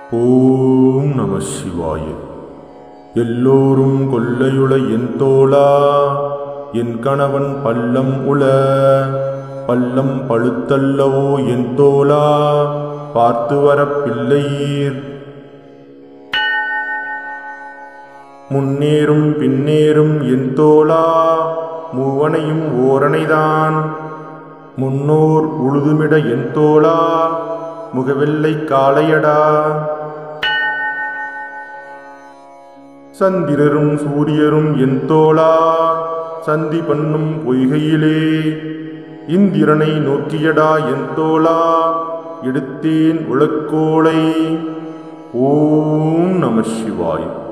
ஓம் நம சிவாய எல்லோரும் கொல்லையுள என் தோளா என் கணவன் பள்ளம் உள பள்ளம் பழுத்தல்லவோ என் தோளா பார்த்து வர பிள்ளையீர் முன்னேறும் பின்னேறும் என் தோளா மூவனையும் ஓரணைதான் முன்னோர் உழுதுமிட என் தோளா முகவெல்லை காளையடா சந்திரரும் சூரியரும் என் தோளா சந்தி பண்ணும் பொய்கையிலே இந்திரனை நோக்கியடா என் தோளா எடுத்தேன் உலக்கோளை ஓம் நம சிவாய்